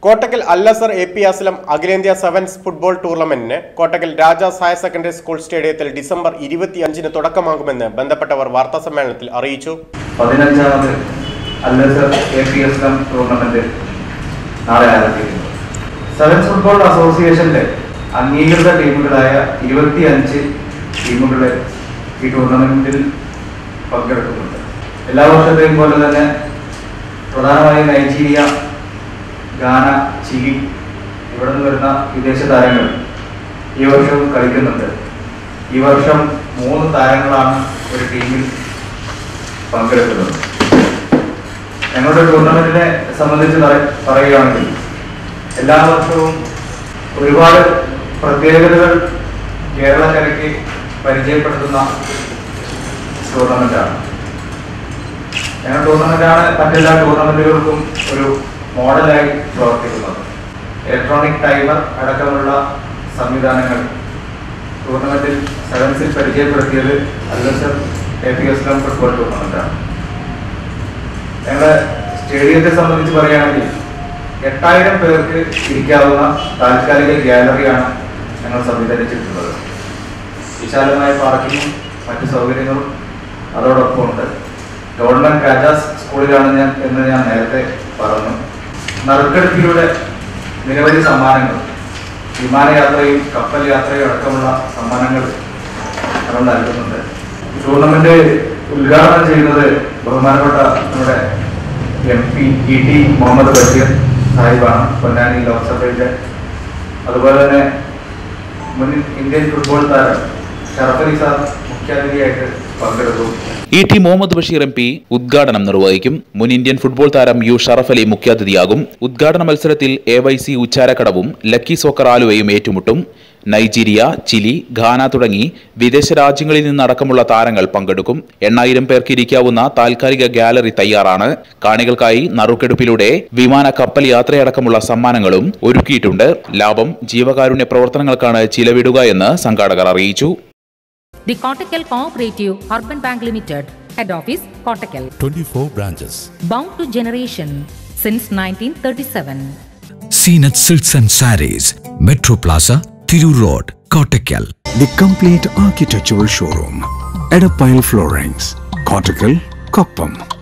കോട്ടക്കൽ അല്ലസർ A P Aslam അഖിലേന്ത്യാ sevens football ടൂർണമെന്റിന് Kottakkal Rajas higher secondary school സ്റ്റേഡിയത്തിൽ ഡിസംബർ ഇരുപത്തിയഞ്ചിന് തുടക്കമാകുമെന്ന് ബന്ധപ്പെട്ടവർ വാർത്താസമ്മേളനത്തിൽ അറിയിച്ചു പതിനഞ്ചാമത് അല്ലസർ A P S M tournament നാളെ ആരംഭിക്കുന്നു സെവൻസ് ഫുട്ബോൾ അസോസിയേഷന്റെ അംഗീകൃത ടീമുകളായ ഇരുപത്തിയഞ്ച് ടീമുകൾ ഈ ടൂർണമെന്റിൽ പങ്കെടുക്കുന്നുണ്ട് എല്ലാ വർഷത്തെയും പോലെ തന്നെ പ്രധാനമായും നൈജീരിയ ഗാന ചിലി ഇവിടെ നിന്ന് വരുന്ന വിദേശ താരങ്ങൾ ഈ വർഷവും കളിക്കുന്നുണ്ട് ഈ വർഷം മൂന്ന് താരങ്ങളാണ് ഒരു ടീമിൽ പങ്കെടുക്കുന്നത് ഞങ്ങളുടെ ടൂർണമെന്റിനെ സംബന്ധിച്ച് പറ- പറയുകയാണെങ്കിൽ എല്ലാ വർഷവും ഒരുപാട് പ്രത്യേകതകൾ കേരളക്കരയ്ക്ക് പരിചയപ്പെടുത്തുന്ന ടൂർണമെന്റാണ് ഞങ്ങളുടെ ടൂർണമെന്റാണ് മറ്റെല്ലാ ടൂർണമെന്റുകൾക്കും ഒരു മോഡലായി പ്രവർത്തിക്കുന്നത് ഇലക്ട്രോണിക് ടൈമർ അടക്കമുള്ള സംവിധാനങ്ങൾ ടൂർണമെന്റിൽ സെവൻസിൽ പരിചയപ്പെടുത്തിയത് അല്ലസർ A P S M football ടൂർണമെന്റാണ് ഞങ്ങളുടെ സ്റ്റേഡിയത്തെ സംബന്ധിച്ച് പറയുകയാണെങ്കിൽ എട്ടായിരം പേർക്ക് ഇരിക്കാവുന്ന താൽക്കാലിക ഗ്യാലറിയാണ് ഞങ്ങൾ സംവിധാനിച്ചിട്ടുള്ളത് വിശാലമായ പാർക്കിങ്ങും മറ്റു സൗകര്യങ്ങളും അതോടൊപ്പം ഉണ്ട് ഗവൺമെന്റ് രാജാസ് സ്കൂളിലാണ് ഞാൻ എന്ന് ഞാൻ നേരത്തെ പറഞ്ഞു നറുക്കെടുപ്പിലൂടെ നിരവധി സമ്മാനങ്ങൾ വിമാനയാത്രയും കപ്പൽ യാത്രയും അടക്കമുള്ള സമ്മാനങ്ങൾ നമ്മൾ നൽകുന്നുണ്ട് ടൂർണമെന്റ് ഉദ്ഘാടനം ചെയ്യുന്നത് ബഹുമാനപ്പെട്ട നമ്മുടെ M P E T Muhammad Basheer സാഹിബാണ് പൊന്നാനി ലോക്സഭയുടെ അതുപോലെ തന്നെ മുൻ ഇന്ത്യൻ ഫുട്ബോൾ താരം ഷറഫലി സാർ മുഖ്യാതിഥിയായിട്ട് പങ്കെടുത്തു E T Muhammad Basheer M P ഉദ്ഘാടനം നിർവഹിക്കും മുൻ ഇന്ത്യൻ ഫുട്ബോൾ താരം യു ഷറഫ് അലി മുഖ്യാതിഥിയാകും ഉദ്ഘാടന മത്സരത്തിൽ എ വൈ സി ഉച്ചാരക്കടവും ലക്കി സോക്കർ ആലുവയും ഏറ്റുമുട്ടും നൈജീരിയ ചിലി ഘാന തുടങ്ങി വിദേശ രാജ്യങ്ങളിൽ നിന്നടക്കമുള്ള താരങ്ങൾ പങ്കെടുക്കും എണ്ണായിരം പേർക്ക് ഇരിക്കാവുന്ന താൽക്കാലിക ഗാലറി തയ്യാറാണ് കാണികൾക്കായി നറുക്കെടുപ്പിലൂടെ വിമാന കപ്പൽ യാത്രയടക്കമുള്ള സമ്മാനങ്ങളും ഒരുക്കിയിട്ടുണ്ട് ലാഭം ജീവകാരുണ്യ പ്രവർത്തനങ്ങൾക്കാണ് ചിലവിടുക എന്ന് സംഘാടകർ അറിയിച്ചു The Kottakkal Cooperative Urban Bank Limited, Head Office, Kottakkal. 24 branches. Bound to generation since 1937. Seenat Silks and Saris, Metro Plaza, Thiru Road, Kottakkal. The complete architectural showroom. Edapile Floorings. Cortical, Koppam.